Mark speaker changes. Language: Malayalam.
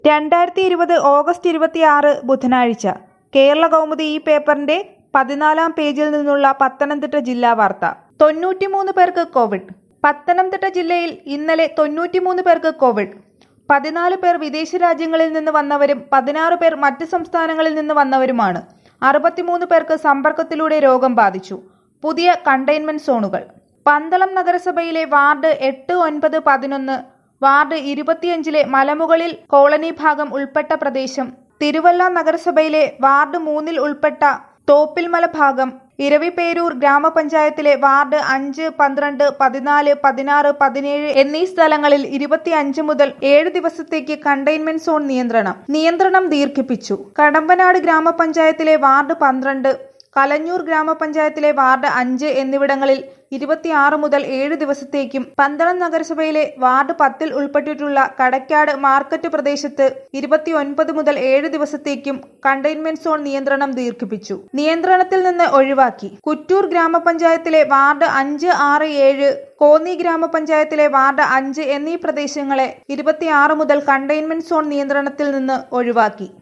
Speaker 1: രണ്ടായിരത്തി ഇരുപത് ഓഗസ്റ്റ് ഇരുപത്തിയാറ് ബുധനാഴ്ച കേരള കൗമുദി ഈ പേപ്പറിന്റെ പതിനാലാം പേജിൽ നിന്നുള്ള പത്തനംതിട്ട ജില്ലാ വാർത്ത തൊണ്ണൂറ്റിമൂന്ന് പേർക്ക് കോവിഡ് പത്തനംതിട്ട ജില്ലയിൽ ഇന്നലെ തൊണ്ണൂറ്റിമൂന്ന് പേർക്ക് കോവിഡ് പതിനാല് പേർ വിദേശ രാജ്യങ്ങളിൽ നിന്ന് വന്നവരും പതിനാറ് പേർ മറ്റ് സംസ്ഥാനങ്ങളിൽ നിന്ന് വന്നവരുമാണ് അറുപത്തിമൂന്ന് പേർക്ക് സമ്പർക്കത്തിലൂടെ രോഗം ബാധിച്ചു പുതിയ കണ്ടെയ്ൻമെന്റ് സോണുകൾ പന്തളം നഗരസഭയിലെ വാർഡ് എട്ട് ഒൻപത് പതിനൊന്ന് വാർഡ് ഇരുപത്തിയഞ്ചിലെ മലമുകളിൽ കോളനി ഭാഗം ഉൾപ്പെട്ട പ്രദേശം തിരുവല്ല നഗരസഭയിലെ വാർഡ് മൂന്നിൽ ഉൾപ്പെട്ട തോപ്പിൽമല ഭാഗം ഇരവിപേരൂർ ഗ്രാമപഞ്ചായത്തിലെ വാർഡ് അഞ്ച് പന്ത്രണ്ട് പതിനാല് പതിനാറ് പതിനേഴ് എന്നീ സ്ഥലങ്ങളിൽ ഇരുപത്തിയഞ്ച് മുതൽ ഏഴ് ദിവസത്തേക്ക് കണ്ടെയ്ൻമെന്റ് സോൺ നിയന്ത്രണം നിയന്ത്രണം ദീർഘിപ്പിച്ചു കടമ്പനാട് ഗ്രാമപഞ്ചായത്തിലെ വാർഡ് പന്ത്രണ്ട് കലഞ്ഞൂർ ഗ്രാമപഞ്ചായത്തിലെ വാർഡ് അഞ്ച് എന്നിവിടങ്ങളിൽ ഇരുപത്തിയാറ് മുതൽ ഏഴ് ദിവസത്തേക്കും പന്തളം നഗരസഭയിലെ വാർഡ് പത്തിൽ ഉൾപ്പെട്ടിട്ടുള്ള കടക്കാട് മാർക്കറ്റ് പ്രദേശത്ത് ഇരുപത്തിയൊൻപത് മുതൽ ഏഴ് ദിവസത്തേക്കും കണ്ടെയ്ൻമെന്റ് സോൺ നിയന്ത്രണം ദീർഘിപ്പിച്ചു നിയന്ത്രണത്തിൽ നിന്ന് ഒഴിവാക്കി കുറ്റൂർ ഗ്രാമപഞ്ചായത്തിലെ വാർഡ് അഞ്ച് ആറ് ഏഴ് കോന്നി ഗ്രാമപഞ്ചായത്തിലെ വാർഡ് അഞ്ച് എന്നീ പ്രദേശങ്ങളെ ഇരുപത്തിയാറ് മുതൽ കണ്ടെയ്ൻമെന്റ് സോൺ നിയന്ത്രണത്തിൽ നിന്ന് ഒഴിവാക്കി